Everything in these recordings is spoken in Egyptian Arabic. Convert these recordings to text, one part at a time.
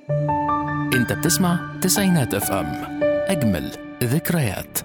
انت بتسمع تسعينات اف ام اجمل ذكريات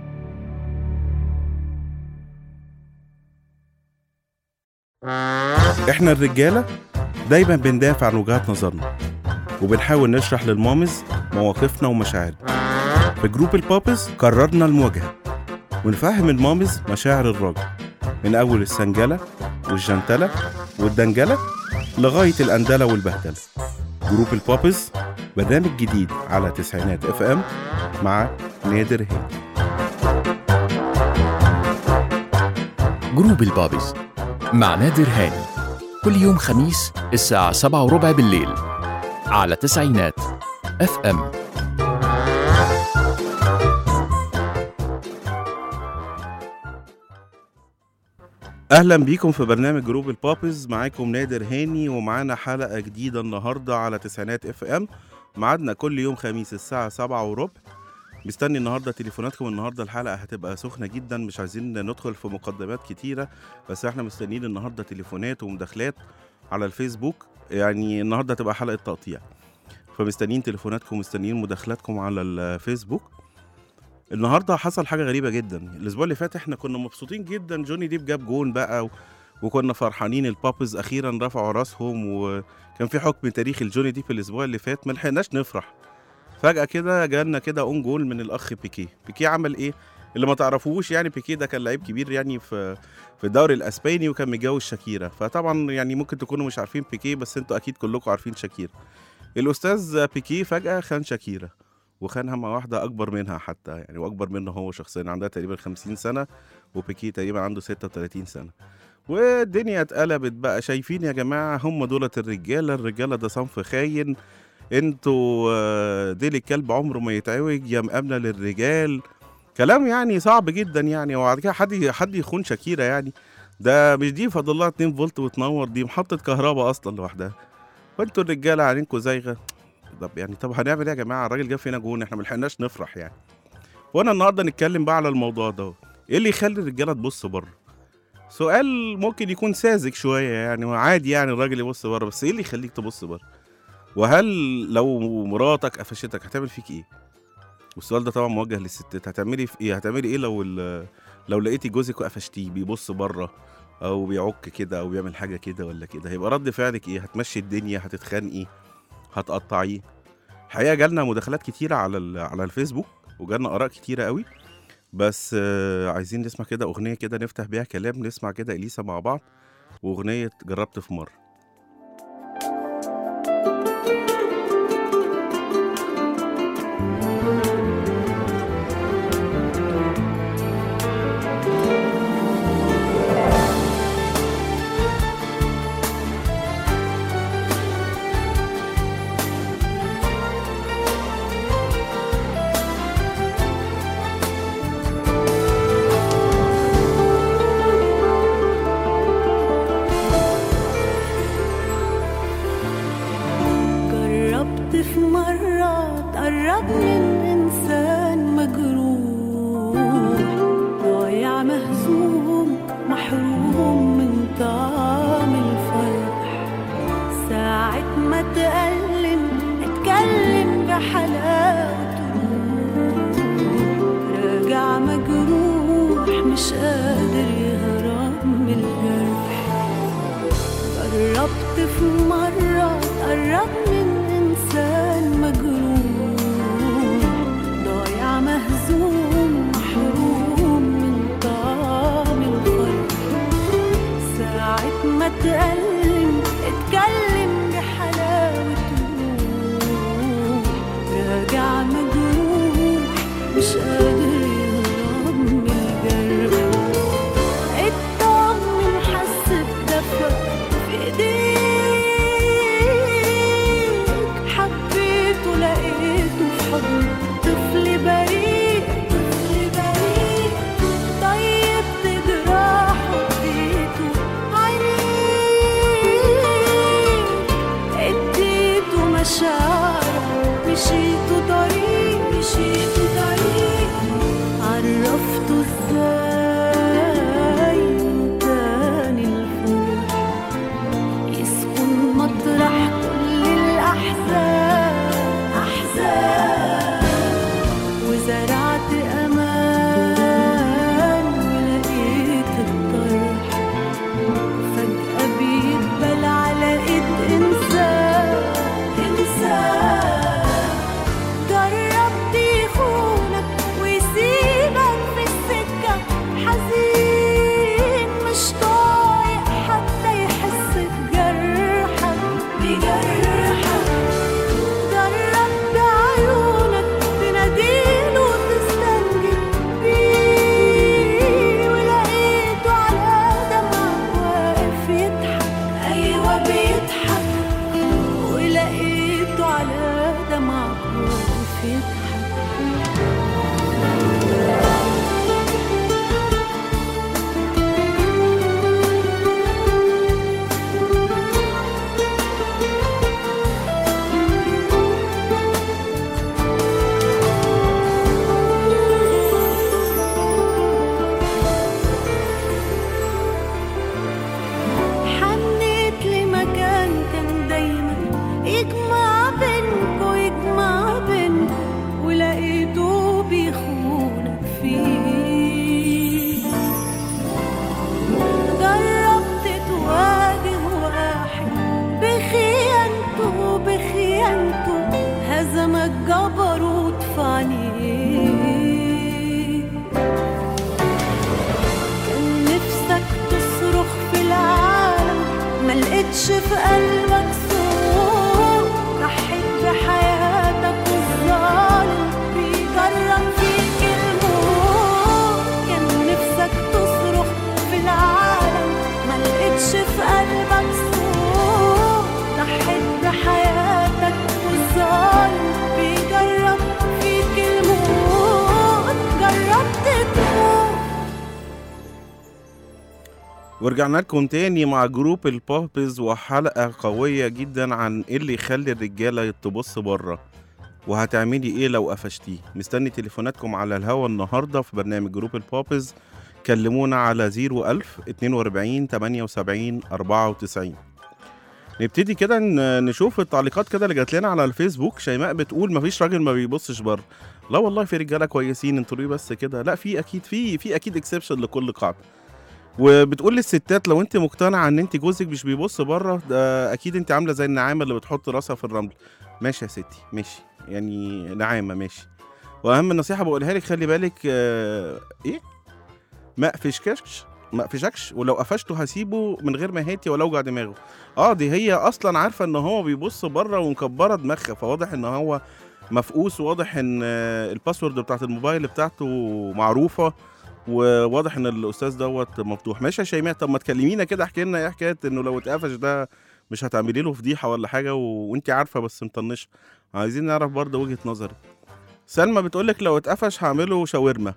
احنا الرجالة دايما بندافع عن وجهات نظرنا وبنحاول نشرح للمامز مواقفنا ومشاعرنا في جروب البابز قررنا المواجهة ونفهم المامز مشاعر الراجل من أول السنجلة والجنتلة والدنجلة لغاية الأندلة والبهدلة جروب البابز برنامج جديد على تسعينات اف ام مع نادر هيك جروب البابز مع نادر هاني كل يوم خميس الساعة سبعة وربع بالليل على تسعينات اف ام اهلا بيكم في برنامج جروب البابز معاكم نادر هاني ومعانا حلقه جديده النهارده على تسعينات اف ام ميعادنا كل يوم خميس الساعه سبعة وربع مستني النهارده تليفوناتكم النهارده الحلقه هتبقى سخنه جدا مش عايزين ندخل في مقدمات كتيره بس احنا مستنيين النهارده تليفونات ومداخلات على الفيسبوك يعني النهارده هتبقى حلقه تقطيع فمستنيين تليفوناتكم مستنيين مداخلاتكم على الفيسبوك النهارده حصل حاجه غريبه جدا الاسبوع اللي فات احنا كنا مبسوطين جدا جوني ديب جاب جون بقى و... وكنا فرحانين البابز اخيرا رفعوا راسهم وكان في حكم تاريخي لجوني ديب الاسبوع اللي فات ما لحقناش نفرح فجاه كده جالنا كده اون جول من الاخ بيكي بيكي عمل ايه اللي ما تعرفوش يعني بيكي ده كان لعيب كبير يعني في في الدوري الاسباني وكان متجوز شاكيرا فطبعا يعني ممكن تكونوا مش عارفين بيكي بس انتوا اكيد كلكم عارفين شاكيرا الاستاذ بيكي فجاه خان شاكيرا وخانها مع واحدة أكبر منها حتى يعني وأكبر منه هو شخصيا عندها تقريبا 50 سنة وبيكي تقريبا عنده 36 سنة والدنيا اتقلبت بقى شايفين يا جماعة هم دولت الرجالة الرجالة ده صنف خاين انتوا آه، ديل الكلب عمره ما يتعوج يا مقابلة للرجال كلام يعني صعب جدا يعني وبعد كده حد حد يخون شاكيرا يعني ده مش دي فاضل لها 2 فولت وتنور دي محطة كهرباء أصلا لوحدها وانتوا الرجالة عينينكوا زايغة طب يعني طب هنعمل ايه يا جماعه الراجل جاب فينا جون احنا ما لحقناش نفرح يعني وانا النهارده نتكلم بقى على الموضوع ده ايه اللي يخلي الرجاله تبص بره سؤال ممكن يكون ساذج شويه يعني عادي يعني الراجل يبص بره بس ايه اللي يخليك تبص بره وهل لو مراتك قفشتك هتعمل فيك ايه والسؤال ده طبعا موجه للستات هتعملي في ايه هتعملي ايه لو ال- لو لقيتي جوزك وقفشتيه بيبص بره او بيعك كده او بيعمل حاجه كده ولا كده هيبقى رد فعلك ايه هتمشي الدنيا هتتخانقي هتقطعيه الحقيقه جالنا مداخلات كتيره على ال- على الفيسبوك وجالنا اراء كتيره قوي بس آه، عايزين نسمع كده اغنيه كده نفتح بيها كلام نسمع كده اليسا مع بعض واغنيه جربت في مره جربت في مرة تقرب من إنسان مجروح ضايع مهزوم محروم من طعم الفرح ساعة ما تألم اتكلم بحلاوته راجع مجروح مش قادر يهرب من الجرح قربت في مرة قرب من إنسان مجروح ضايع مهزوم محروم من طعم الفرح ساعة ما تألم اتكلم بحلاوته راجع مجروح مش قادر يهرب من الجرح اطمن حس بدفى في ايديك حبيته لقيته في حضن طفل بريء طفل بريء طيبت جراحه اديته عينيك لقيتش في قلبك صوت ضحيت بحياتك والظالم بيجرب فيك الموت كان نفسك تصرخ في العالم ما لقيتش في قلبك صوت ضحيت بحياتك والظالم بيجرب فيك الموت جربت تموت ورجعنا لكم تاني مع جروب البوبز وحلقة قوية جدا عن ايه اللي يخلي الرجالة تبص بره وهتعملي ايه لو قفشتيه مستني تليفوناتكم على الهوا النهاردة في برنامج جروب البوبز كلمونا على 01000 42 78 94 نبتدي كده ن- نشوف التعليقات كده اللي جات لنا على الفيسبوك شيماء بتقول مفيش راجل ما بيبصش بره لا والله في رجاله كويسين انتوا ليه بس كده لا في اكيد في في اكيد اكسبشن لكل قاعده وبتقول للستات لو انت مقتنعه ان انت جوزك مش بيبص بره ده اكيد انت عامله زي النعامه اللي بتحط راسها في الرمل ماشي يا ستي ماشي يعني نعامه ماشي واهم نصيحه بقولها لك خلي بالك آه ايه ما قفشكش ما قفشكش ولو قفشته هسيبه من غير ما هاتي ولا اوجع دماغه اه دي هي اصلا عارفه ان هو بيبص بره ومكبره دماغها فواضح ان هو مفقوس وواضح ان آه، الباسورد بتاعت الموبايل بتاعته معروفه وواضح ان الاستاذ دوت مفتوح ماشي يا شيماء طب ما تكلمينا كده احكي لنا ايه حكايه انه لو اتقفش ده مش هتعملي له فضيحه ولا حاجه و... وانت عارفه بس مطنشه عايزين نعرف برضه وجهه نظرك سلمى بتقولك لو اتقفش هعمله شاورما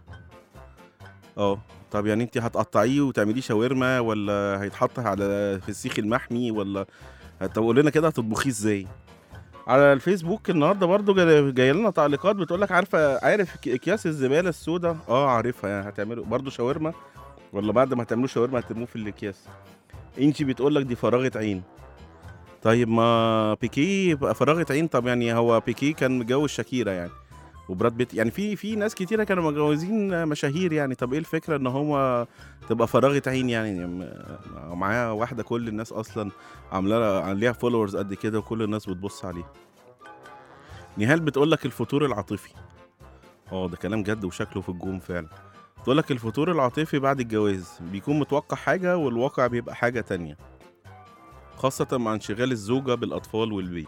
اه طب يعني انت هتقطعيه وتعمليه شاورما ولا هيتحط على في السيخ المحمي ولا طب قول لنا كده هتطبخيه ازاي على الفيسبوك النهارده برضو جاي جاي لنا تعليقات بتقول لك عارفه عارف ك- اكياس الزباله السوداء اه عارفها يعني هتعملوا برضو شاورما ولا بعد ما هتعملوا شاورما هترموه في الاكياس انشي بتقول لك دي فراغه عين طيب ما بيكي يبقى فراغه عين طب يعني هو بيكي كان متجوز شاكيرا يعني وبراد بيت يعني في في ناس كتيره كانوا متجوزين مشاهير يعني طب ايه الفكره ان هو تبقى فراغه عين يعني م- معاه واحده كل الناس اصلا عامله عليها فولورز قد كده وكل الناس بتبص عليها نهال بتقول لك الفتور العاطفي اه ده كلام جد وشكله في الجون فعلا بتقول لك الفتور العاطفي بعد الجواز بيكون متوقع حاجه والواقع بيبقى حاجه تانية خاصة مع انشغال الزوجة بالأطفال والبيت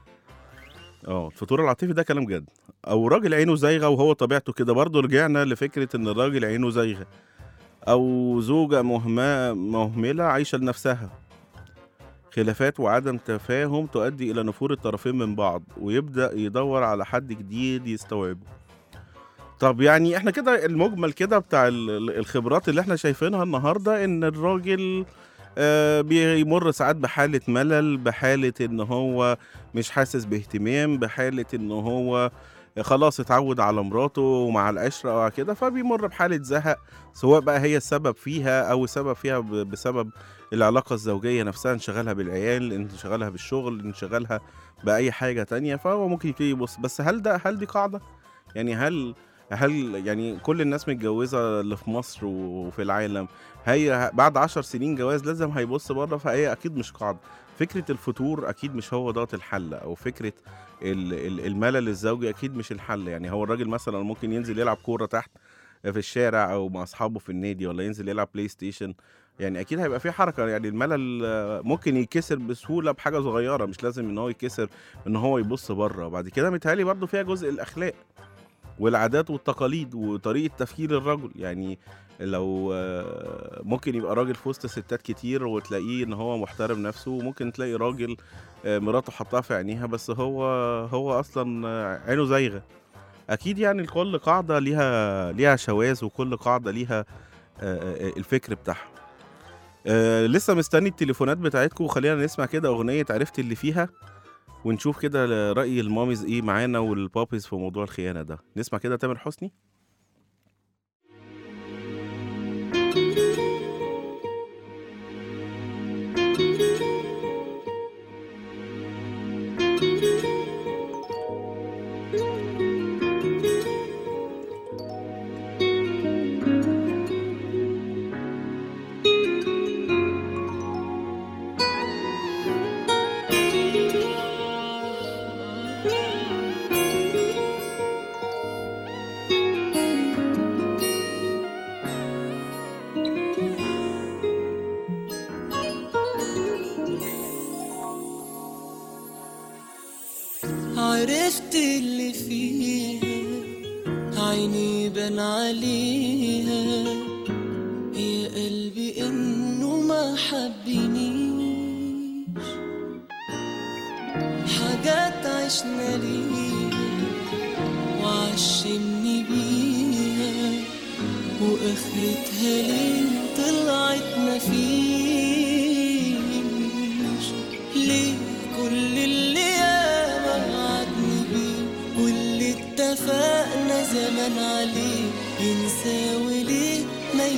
اه الفتور العاطفي ده كلام جد او راجل عينه زايغه وهو طبيعته كده برضه رجعنا لفكره ان الراجل عينه زايغه او زوجه مهمه مهمله عايشه لنفسها خلافات وعدم تفاهم تؤدي الى نفور الطرفين من بعض ويبدا يدور على حد جديد يستوعبه طب يعني احنا كده المجمل كده بتاع ال- ال- الخبرات اللي احنا شايفينها النهارده ان الراجل آه، بيمر ساعات بحالة ملل بحالة ان هو مش حاسس باهتمام بحالة ان هو خلاص اتعود على مراته ومع العشرة او كده فبيمر بحالة زهق سواء بقى هي السبب فيها او السبب فيها ب- بسبب العلاقة الزوجية نفسها انشغالها بالعيال انشغالها بالشغل انشغالها بأي حاجة تانية فهو ممكن يبتدي يبص بس هل ده هل دي قاعدة؟ يعني هل هل يعني كل الناس متجوزة اللي في مصر وفي العالم هي بعد عشر سنين جواز لازم هيبص بره فهي أكيد مش قاعدة فكرة الفتور أكيد مش هو دوت الحل أو فكرة ال- ال- الملل الزوجي أكيد مش الحل يعني هو الراجل مثلا ممكن ينزل يلعب كورة تحت في الشارع أو مع أصحابه في النادي ولا ينزل يلعب بلاي ستيشن يعني اكيد هيبقى في حركه يعني الملل آه، ممكن يتكسر بسهوله بحاجه صغيره مش لازم ان هو يتكسر ان هو يبص بره وبعد كده متهيألي برضو فيها جزء الاخلاق والعادات والتقاليد وطريقه تفكير الرجل يعني لو آه، ممكن يبقى راجل في وسط ستات كتير وتلاقيه ان هو محترم نفسه وممكن تلاقي راجل آه، مراته حطها في عينيها بس هو هو اصلا آه، عينه زايغه اكيد يعني كل قاعده ليها ليها شواذ وكل قاعده ليها آه، آه، الفكر بتاعها آه لسه مستني التليفونات بتاعتكم وخلينا نسمع كده اغنيه عرفت اللي فيها ونشوف كده راي الماميز ايه معانا والبابيز في موضوع الخيانه ده نسمع كده تامر حسني عرفت اللي فيها عيني بان عليها يا قلبي انه ما حبنيش حاجات عشنا ليها وعشمني بيها واخرتها ليه طلعت مفيش ليه كل اللي ياما وعدني بيه واللي اتفقنا زمان عليه ينسى وليه ما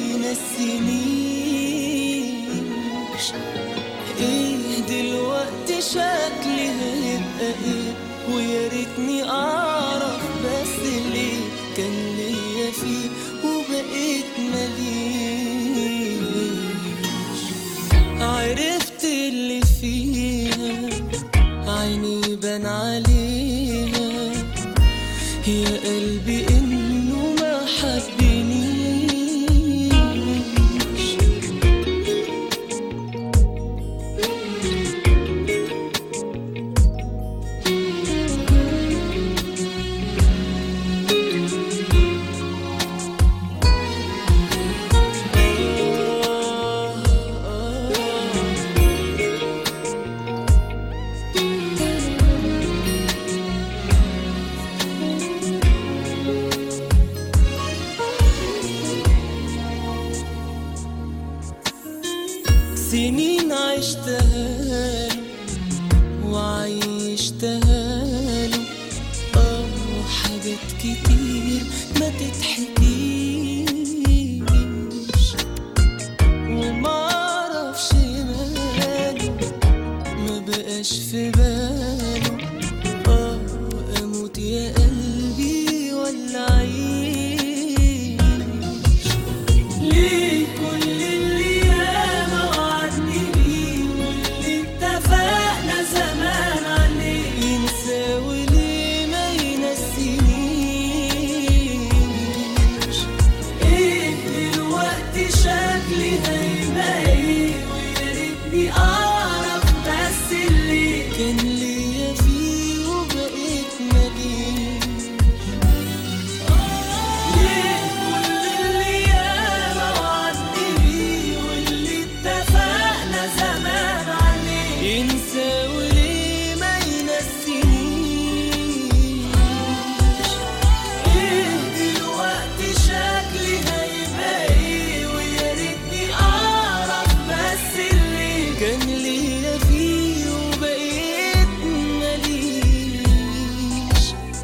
ينسينيش ايه دلوقتي شكلي هيبقى ايه ويا ريتني اعرف بس ليه كان ليا فيه وبقيت مليش عرفت اللي فيها عيني بان عليها يا قلبي انه ما حبنيش سنين عشتها له وعيشتها له اه حاجات كتير ما تتحكيش ومعرفش ماله ما بقاش في باله اه اموت يا قلبي ولا اعيش ليه كل اللي ياما وعدني بيه واللي اتفقنا زمان عليه ينسى وليه ما ينسينيش ايه دلوقتي شكلي هيبقى ايه ويا ريتني اعرف بس اللي كان ليا فيه وبقيت مليش ليه كل اللي ياما وعدني بيه واللي اتفقنا زمان عليه ينسى وليه ما ينسينيش ايه دلوقتي شكلي هيبقى ايه ويا ريتني اعرف بس اللي كان ليا فيه وبقيت مليش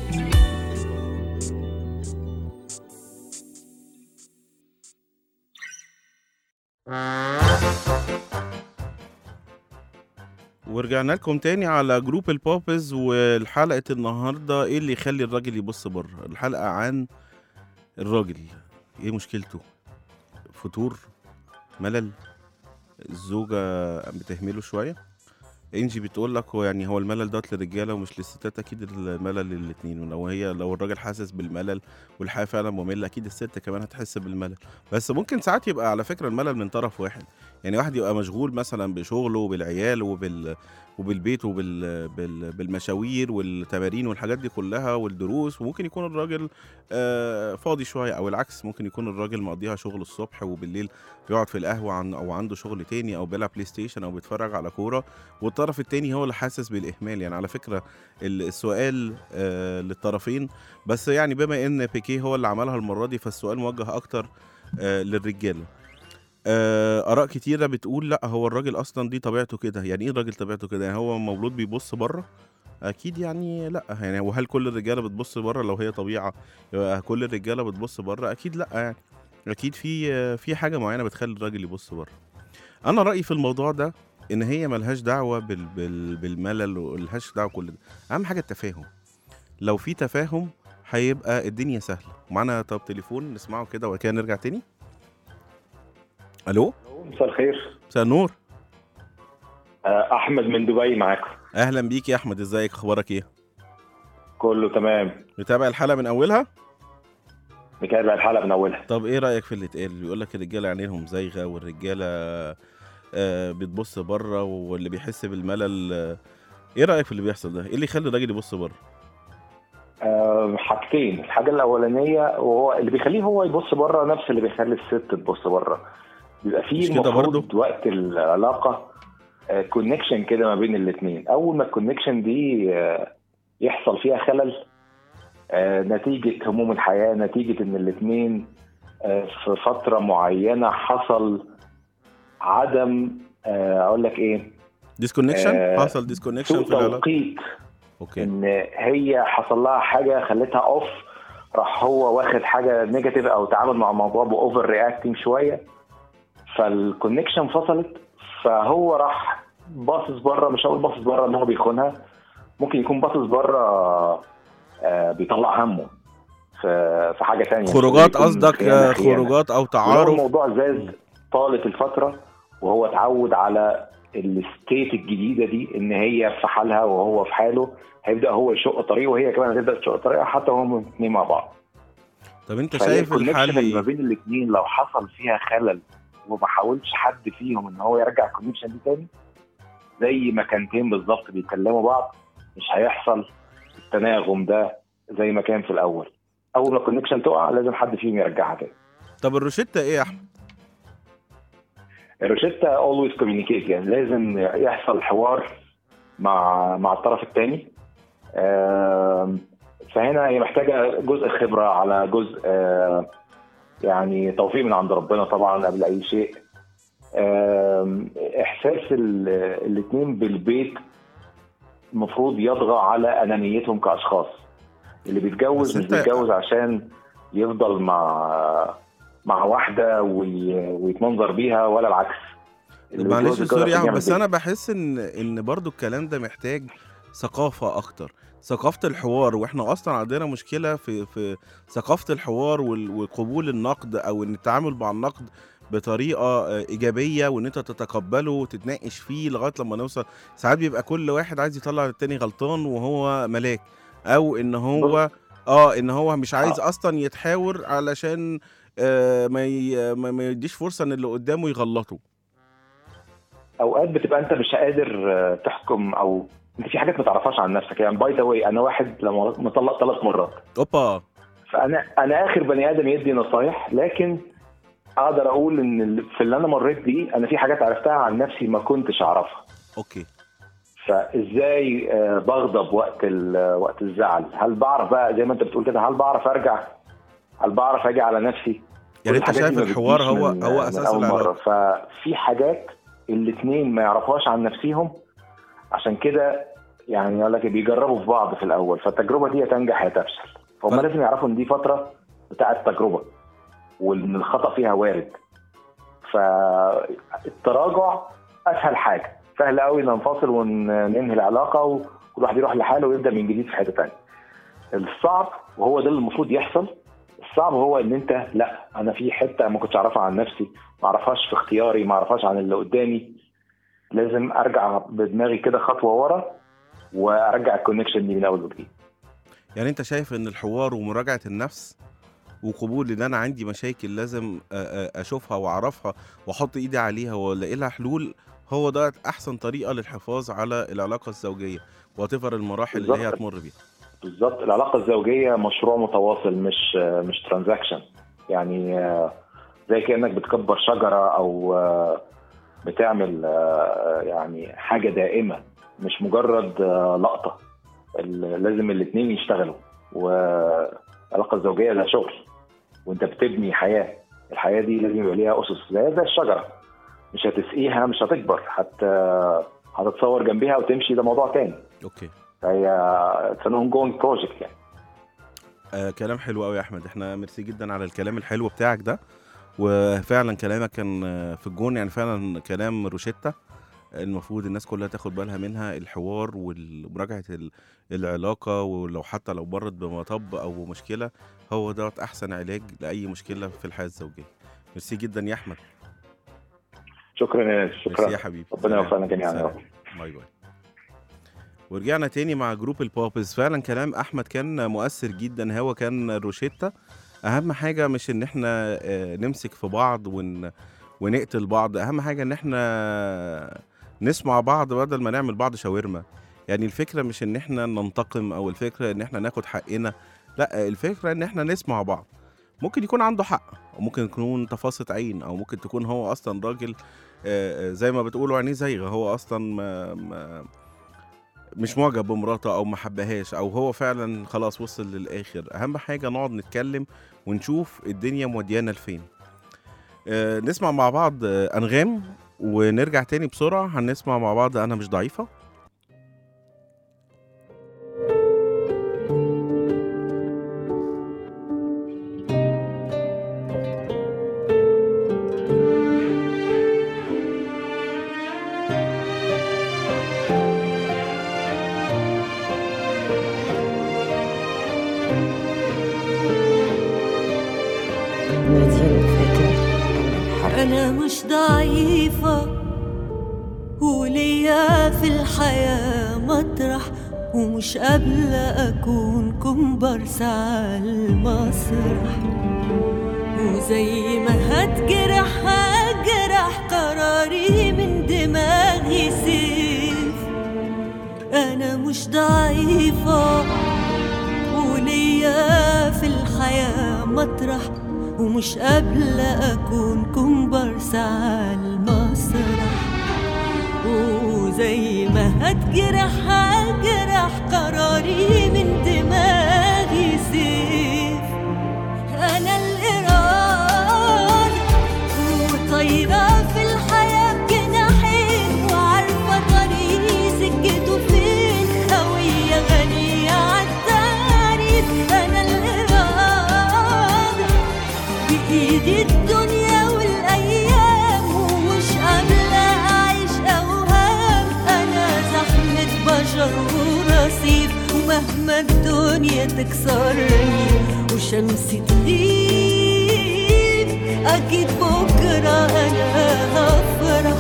ورجعنا لكم تاني على جروب البوبز والحلقة النهاردة ايه اللي يخلي الراجل يبص بره الحلقة عن الراجل ايه مشكلته فتور ملل الزوجة بتهمله شوية انجي بتقول لك هو يعني هو الملل دوت للرجاله ومش للستات اكيد الملل للاتنين ولو هي لو الراجل حاسس بالملل والحياه فعلا ممله اكيد الست كمان هتحس بالملل بس ممكن ساعات يبقى على فكره الملل من طرف واحد يعني واحد يبقى مشغول مثلا بشغله وبالعيال وبال وبالبيت وبال بال... بالمشاوير والتمارين والحاجات دي كلها والدروس وممكن يكون الراجل آه فاضي شويه او العكس ممكن يكون الراجل مقضيها شغل الصبح وبالليل بيقعد في القهوه عن او عنده شغل تاني او بيلعب بلاي ستيشن او بيتفرج على كوره والطرف التاني هو اللي حاسس بالاهمال يعني على فكره ال- السؤال آه للطرفين بس يعني بما ان بيكيه هو اللي عملها المره دي فالسؤال موجه اكتر آه للرجاله آه، اراء كتيره بتقول لا هو الراجل اصلا دي طبيعته كده يعني ايه الراجل طبيعته كده يعني هو مولود بيبص بره اكيد يعني لا يعني وهل كل الرجاله بتبص بره لو هي طبيعه يبقى كل الرجاله بتبص بره اكيد لا يعني اكيد في آه، في حاجه معينه بتخلي الراجل يبص بره انا رايي في الموضوع ده ان هي ملهاش دعوه بال بال بالملل وملهاش دعوه كل ده اهم حاجه التفاهم لو في تفاهم هيبقى الدنيا سهله معانا طب تليفون نسمعه كده وبعد كده نرجع تاني الو مساء الخير مساء النور آه، احمد من دبي معاكم اهلا بيك يا احمد ازيك اخبارك ايه كله تمام متابع الحلقه من اولها متابع الحلقه من اولها طب ايه رايك في اللي اتقال بيقول لك الرجاله عينيهم زايغه والرجاله آه بتبص بره واللي بيحس بالملل آه، ايه رايك في اللي بيحصل ده ايه اللي يخلي الراجل يبص بره آه، حاجتين الحاجه الاولانيه وهو اللي بيخليه هو يبص بره نفس اللي بيخلي الست تبص بره بيبقى مش فيه كده المفروض برضو؟ وقت العلاقه كونكشن كده ما بين الاثنين اول ما الكونكشن دي آه، يحصل فيها خلل آه، نتيجه هموم الحياه نتيجه ان الاثنين في فتره معينه حصل عدم آه، اقول لك ايه ديسكونكشن آه، حصل ديسكونكشن سوء في العلاقه توقيت اوكي ان هي حصل لها حاجه خلتها اوف راح هو واخد حاجه نيجاتيف او تعامل مع الموضوع باوفر رياكتنج شويه فالكونكشن فصلت فهو راح باصص بره مش هقول باصص بره ان هو بيخونها ممكن يكون باصص بره آه، بيطلع همه في في حاجه ثانيه خروجات قصدك آه، خروجات او ولو تعارف الموضوع زاد طالت الفتره وهو اتعود على الستيت الجديده دي ان هي في حالها وهو في حاله هيبدا هو يشق طريقه وهي كمان هتبدا تشق طريقها حتى هم الاثنين مع بعض طب انت فهي شايف الconnection الحل اللي ما ايه بين الاثنين لو حصل فيها خلل وما حاولش حد فيهم ان هو يرجع الكونكشن دي تاني زي مكانتين بالظبط بيكلموا بعض مش هيحصل التناغم ده زي ما كان في الاول اول ما الكونكشن تقع لازم حد فيهم يرجعها تاني طب الروشتة ايه يا احمد الروشيتا اولويز كوميونيكيت يعني لازم يحصل حوار مع مع الطرف الثاني فهنا هي محتاجه جزء خبره على جزء آه، يعني توفيق من عند ربنا طبعا قبل اي شيء آم، احساس الاثنين بالبيت المفروض يطغى على انانيتهم كاشخاص اللي بس بيتجوز مش انت- بيتجوز عشان يفضل مع مع واحده وي- ويتمنظر بيها ولا العكس اللي معلش بيتجوز سوري يا عشان احمد بس يعمل انا بحس ان ان برضو الكلام ده محتاج ثقافة اكتر ثقافة الحوار واحنا اصلا عندنا مشكلة في في ثقافة الحوار وال- وقبول النقد او ان التعامل مع النقد بطريقة آه، إيجابية وإن أنت تتقبله وتتناقش فيه لغاية لما نوصل ساعات بيبقى كل واحد عايز يطلع التاني غلطان وهو ملاك أو إن هو اه ان هو مش عايز اصلا يتحاور علشان آه ما ي- ما ما يديش فرصه ان اللي قدامه يغلطه اوقات بتبقى انت مش قادر آه، تحكم او انت في حاجات ما تعرفهاش عن نفسك يعني باي ذا واي انا واحد لما مطلق ثلاث مرات اوبا فانا انا اخر بني ادم يدي نصايح لكن اقدر اقول ان ال- في اللي انا مريت بيه انا في حاجات عرفتها عن نفسي ما كنتش اعرفها اوكي فازاي آه، بغضب وقت ال- وقت الزعل هل بعرف بقى زي ما انت بتقول كده هل بعرف ارجع هل بعرف اجي على نفسي يعني كل انت الحاجات شايف دي ما الحوار بتجيش هو من- هو من اساس أول مرة. العلاقه ففي حاجات الاثنين ما يعرفوهاش عن نفسهم عشان كده يعني يقول لك بيجربوا في بعض في الاول فالتجربه دي يا تنجح يا تفشل فهم طيب. لازم يعرفوا ان دي فتره بتاعه تجربه وان الخطا فيها وارد فالتراجع اسهل حاجه سهل قوي ننفصل وننهي العلاقه وكل واحد يروح لحاله ويبدا من جديد في حته ثانيه الصعب وهو ده اللي المفروض يحصل الصعب هو ان انت لا انا في حته ما كنتش اعرفها عن نفسي ما اعرفهاش في اختياري ما اعرفهاش عن اللي قدامي لازم ارجع بدماغي كده خطوه ورا وارجع الكونكشن دي من اول وجديد يعني انت شايف ان الحوار ومراجعه النفس وقبول ان انا عندي مشاكل لازم آه، آه، اشوفها واعرفها واحط ايدي عليها والاقي لها حلول هو ده احسن طريقه للحفاظ على العلاقه الزوجيه وتفر المراحل اللي هي بالظبط. هتمر بيها بالظبط العلاقه الزوجيه مشروع متواصل مش مش ترانزاكشن يعني آه، زي كانك بتكبر شجره او آه، بتعمل آه، يعني حاجه دائمه مش مجرد آه، لقطه ال- لازم الاثنين يشتغلوا والعلاقه الزوجيه ده شغل وانت بتبني حياه الحياه دي لازم يبقى ليها اسس زي زي الشجره مش هتسقيها مش هتكبر حتى هتتصور جنبيها وتمشي ده موضوع تاني اوكي فهي اتس ان جوينج بروجكت يعني آه كلام حلو قوي يا احمد احنا ميرسي جدا على الكلام الحلو بتاعك ده وفعلا كلامك كان آه، في الجون يعني فعلا كلام روشيتا المفروض الناس كلها تاخد بالها منها الحوار ومراجعه ال- العلاقه ولو حتى لو مرت بمطب او مشكله هو ده احسن علاج لاي مشكله في الحياه الزوجيه ميرسي جدا يا احمد شكرا يا ميرسي شكرا يا حبيبي ربنا سلام. يوفقنا جميعا يا سلام. رب. باي باي ورجعنا تاني مع جروب البوبز فعلا كلام احمد كان مؤثر جدا هو كان روشيتا اهم حاجه مش ان احنا آه، نمسك في بعض ون ونقتل بعض اهم حاجه ان احنا نسمع بعض بدل ما نعمل بعض شاورما يعني الفكره مش ان احنا ننتقم او الفكره ان احنا ناخد حقنا لا الفكره ان احنا نسمع بعض ممكن يكون عنده حق وممكن يكون تفاصيل عين او ممكن تكون هو اصلا راجل آه، آه، زي ما بتقولوا عينيه زيغه هو اصلا ما ما مش معجب بمراته او ما حبهاش او هو فعلا خلاص وصل للاخر اهم حاجه نقعد نتكلم ونشوف الدنيا موديانا لفين آه، نسمع مع بعض آه، انغام ونرجع تاني بسرعه هنسمع مع بعض انا مش ضعيفه مدينة فاتن الحرب أنا مش ضعيفة وليا في الحياة مطرح ومش قابلة أكون كومبارس على المسرح وزي ما هتجرح هجرح قراري من دماغي سيف أنا مش ضعيفة وليا في الحياة مطرح ومش قابلة أكون كومبارس على المسرح وزي ما هتجرح هجرح قراري من دماغي سيف أنا الإرادة وطايرة في الحياة بجناحين وعارفة طريقي سكته فين هوية غنية عالتعريف أنا الإرادة بإيدي الدنيا والأيام ومش قابلة أعيش أوهام أنا زحمة بشر ورصيف ومهما الدنيا تكسرني وشمسي تغيب أكيد بكرة أنا هفرح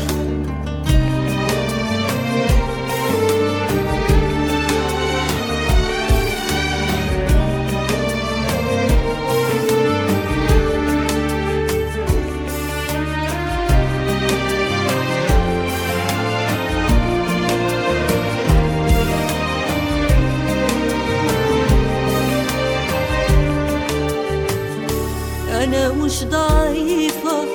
أنا مش ضعيفة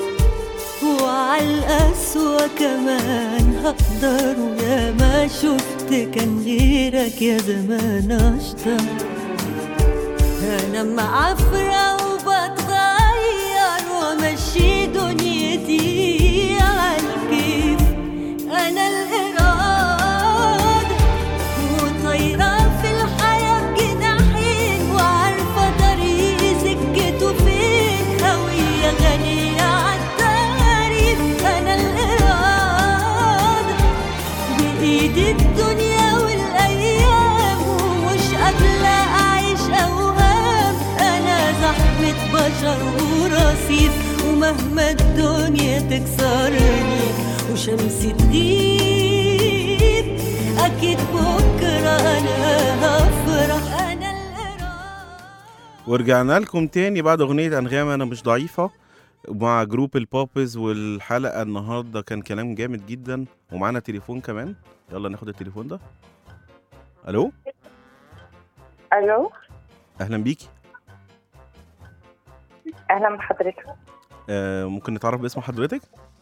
وعالقسوة كمان هقدر ويا ما شفت كان غيرك يا زمان أشطر أنا معفرة وبتغير وأمشي دنيتي عالكيف أنا الإرادة وطايرة في الحياة بجناحين وعارفة طريقي سكته فين هوية غنية عالتعريف أنا الإرادة بإيدي الدنيا والأيام ومش قابلة أعيش أوهام أنا زحمة بشر ورصيف ومهما الدنيا تكسرني وشمسي تغيب أكيد بكرة أنا هفرح أنا الإرادة ورجعنا لكم تاني بعد اغنيه انغام انا مش ضعيفه مع جروب البوبز والحلقه النهارده كان كلام جامد جدا ومعانا تليفون كمان يلا ناخد التليفون ده الو الو اهلا بيكي اهلا بحضرتك آه ممكن نتعرف باسم حضرتك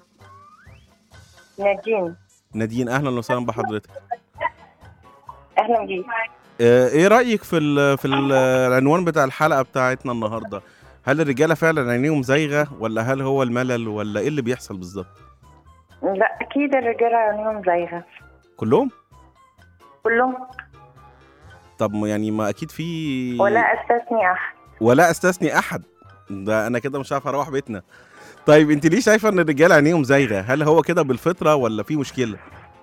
نادين نادين اهلا وسهلا بحضرتك اهلا بيك آه ايه رايك في ال في ال العنوان بتاع الحلقه بتاعتنا النهارده هل الرجاله فعلا عينيهم زايغه ولا هل هو الملل ولا ايه اللي بيحصل بالظبط لا اكيد الرجاله عينيهم زيها كلهم كلهم طب ما يعني ما اكيد في ولا استثني احد ولا استثني احد ده انا كده مش عارف اروح بيتنا طيب انت ليه شايفه ان الرجاله عينيهم زايغه هل هو كده بالفطره ولا في مشكله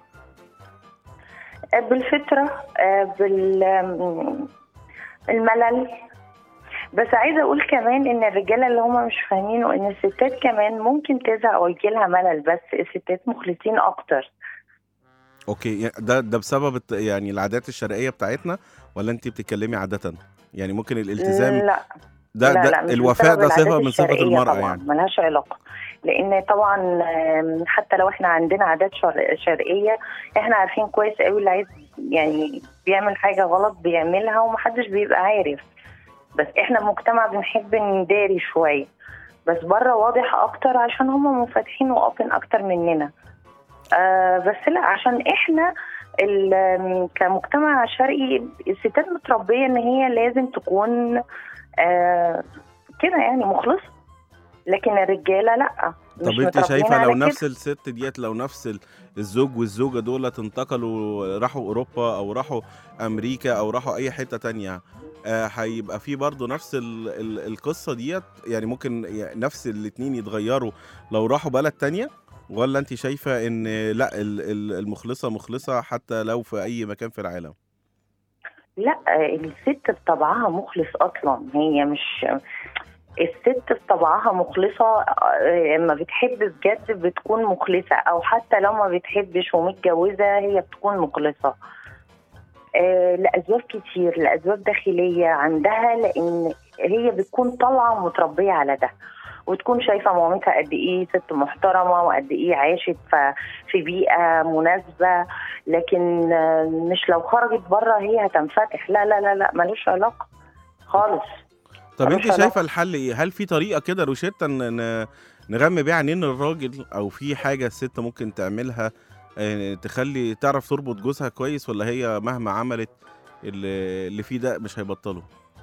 بالفطره آه، بال آم، الملل بس عايزه اقول كمان ان الرجاله اللي هم مش فاهمينه ان الستات كمان ممكن تزهق او يجيلها ملل بس الستات مخلصين اكتر اوكي يعني ده ده بسبب الت- يعني العادات الشرقيه بتاعتنا ولا انت بتتكلمي عاده يعني ممكن الالتزام لا ده لا ده لا مش الوفاء بسبب ده صفه العادات من صفات الشرقية المراه طبعا يعني ملهاش علاقة لأن طبعا آم، حتى لو احنا عندنا عادات شر- شرقية احنا عارفين كويس قوي اللي عايز يعني بيعمل حاجة غلط بيعملها ومحدش بيبقى عارف بس احنا مجتمع بنحب نداري شويه بس بره واضح اكتر عشان هم منفتحين واوبن اكتر مننا آه بس لا عشان احنا ال- كمجتمع شرقي الستات متربيه ان هي لازم تكون آه كده يعني مخلصه لكن الرجاله لا طب مش انت متربيين شايفه على لو كده. نفس الست ديت لو نفس ال- الزوج والزوجه دولت انتقلوا راحوا اوروبا او راحوا امريكا او راحوا اي حته تانية آه، هيبقى في برضه نفس ال ال القصه ديت يعني ممكن يعني نفس الاتنين يتغيروا لو راحوا بلد تانية ولا انت شايفه ان لا ال- ال- المخلصه مخلصه حتى لو في اي مكان في العالم لا الست بطبعها مخلص اصلا هي مش الست بطبعها مخلصة آه، لما بتحب بجد بتكون مخلصة أو حتى لو ما بتحبش ومتجوزة هي بتكون مخلصة آه، لأسباب كتير لأسباب داخلية عندها لأن هي بتكون طالعة متربية على ده وتكون شايفة مامتها قد إيه ست محترمة وقد إيه عاشت ف- في بيئة مناسبة لكن آه، مش لو خرجت بره هي هتنفتح لا لا لا لا ملوش علاقة خالص طب ملوش انت علاقة. شايفه الحل ايه هل في طريقه كده روشته ن- ن- نغمي بيها عينين الراجل او في حاجه الست ممكن تعملها آه، تخلي تعرف تربط جوزها كويس ولا هي مهما عملت اللي اللي فيه ده مش هيبطله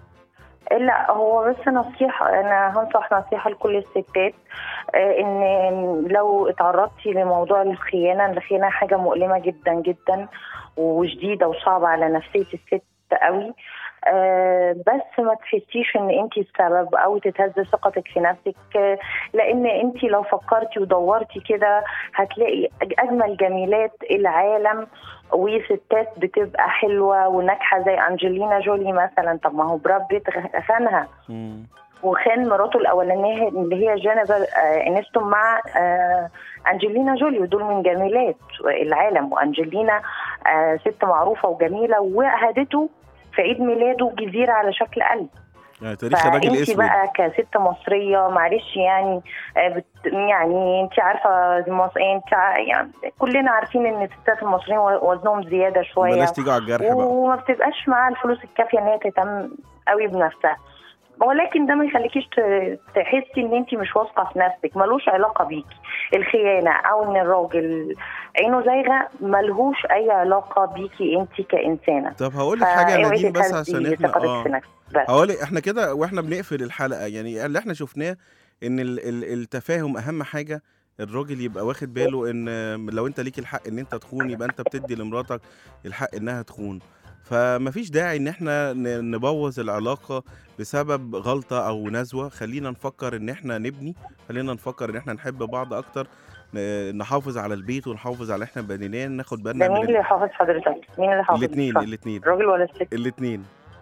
لا هو بس نصيحة أنا هنصح نصيحة لكل الستات آه، إن لو اتعرضتي لموضوع الخيانة الخيانة حاجة مؤلمة جدا جدا وشديدة وصعبة على نفسية الست قوي آه، بس ما تحسيش ان انت السبب او تتهز ثقتك في نفسك آه، لان انت لو فكرتي ودورتي كده هتلاقي اجمل جميلات العالم وستات بتبقى حلوه وناجحه زي انجلينا جولي مثلا طب ما هو براد بيت خانها وخان مراته الاولانيه اللي هي جينيفر آه، انستون مع آه، انجلينا جولي ودول من جميلات العالم وانجلينا آه، ست معروفه وجميله وهدته في عيد ميلاده جزيره على شكل قلب يعني تاريخ الراجل فانت اسود بقى كست مصريه معلش يعني آه، بت يعني انت عارفه المص... انت ع- يعني كلنا عارفين ان الستات المصريين وزنهم زياده شويه بلاش تيجوا على الجرح بقى وما بتبقاش معاها الفلوس الكافيه ان هي تهتم قوي بنفسها ولكن ده ما يخليكيش ت- تحسي ان انت مش واثقه في نفسك ملوش علاقه بيكي الخيانه او ان الراجل عينه زايغه ملهوش اي علاقه بيكي انت كانسانه طب هقول لك حاجه يا فاوعي نادين بس تهزي عشان احنا ثقتك في اه نفسك بس هقول لك احنا كده واحنا بنقفل الحلقه يعني اللي احنا شفناه ان ال ال التفاهم اهم حاجه الراجل يبقى واخد باله ان لو انت ليك الحق ان انت تخون يبقى انت بتدي لمراتك الحق انها تخون فمفيش داعي ان احنا ن- نبوظ العلاقه بسبب غلطه او نزوه خلينا نفكر ان احنا نبني خلينا نفكر ان احنا نحب بعض اكتر ن- نحافظ على البيت ونحافظ على احنا بنيناه ناخد بالنا ده مين من اللي حافظ حضرتك؟ مين اللي حافظ؟ الاثنين الاثنين الراجل ولا الست؟ الاثنين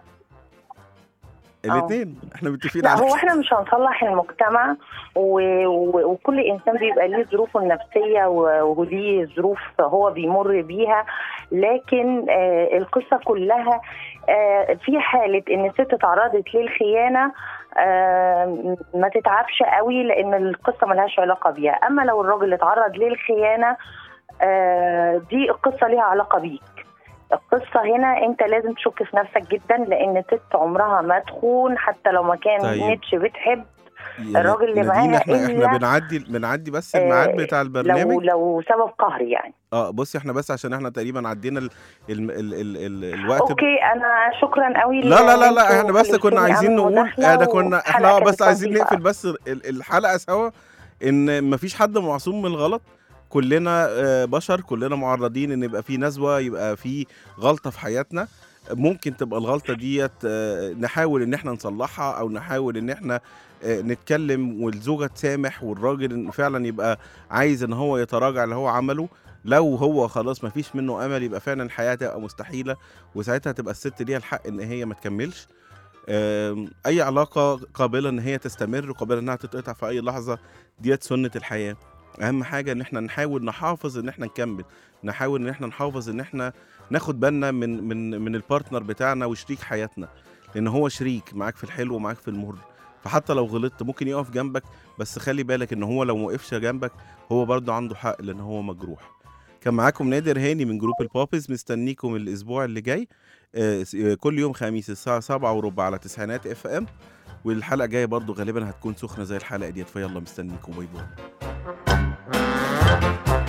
اه. الاثنين احنا متفقين لا على هو كده. احنا مش هنصلح المجتمع و... و... وكل انسان بيبقى ليه ظروفه النفسيه و... وليه ظروف هو بيمر بيها لكن آه القصه كلها آه في حاله ان الست تعرضت للخيانه آه ما تتعبش قوي لان القصه ملهاش علاقه بيها اما لو الراجل اتعرض للخيانه آه دي القصه ليها علاقه بيك القصة هنا انت لازم تشك في نفسك جدا لان ست عمرها ما تخون حتى لو ما كان طيب. نيتشه بتحب يعني الراجل اللي نادين معاها احنا احنا إلا- بنعدي بنعدي بس الميعاد آه، بتاع لو البرنامج لو سبب قهري يعني اه بصي احنا بس عشان احنا تقريبا عدينا ال ال ال ال ال الوقت ب- اوكي انا شكرا قوي لا لا لا لا انتوا احنا بس كنا خليتوني عايزين أعمل نقول مداخلة احنا كنا احنا والحلقة آه بس كانت عايزين لطيفة. نقفل بس ال- الحلقه سوا ان مفيش حد معصوم من الغلط كلنا آه، بشر كلنا معرضين ان يبقى في نزوه يبقى في غلطه في حياتنا ممكن تبقى الغلطه ديت آه، نحاول ان احنا نصلحها او نحاول ان احنا آه، نتكلم والزوجه تسامح والراجل إن فعلا يبقى عايز ان هو يتراجع اللي هو عمله لو هو خلاص مفيش منه امل يبقى فعلا الحياه تبقى مستحيله وساعتها تبقى الست ليها الحق ان هي ما تكملش آم، اي علاقه قابله ان هي تستمر وقابله انها تتقطع في اي لحظه ديت سنه الحياه اهم حاجه ان احنا نحاول نحافظ ان احنا نكمل نحاول ان احنا نحافظ ان احنا ناخد بالنا من من من البارتنر بتاعنا وشريك حياتنا لان هو شريك معاك في الحلو ومعاك في المر فحتى لو غلطت ممكن يقف جنبك بس خلي بالك ان هو لو موقفش جنبك هو برضه عنده حق لان هو مجروح كان معاكم نادر هاني من جروب البابز مستنيكم الاسبوع اللي جاي آه، س- آه، كل يوم خميس الساعه 7 وربع على تسعينات اف ام والحلقه الجايه برضو غالبا هتكون سخنه زي الحلقه ديت فيلا مستنيكم باي باي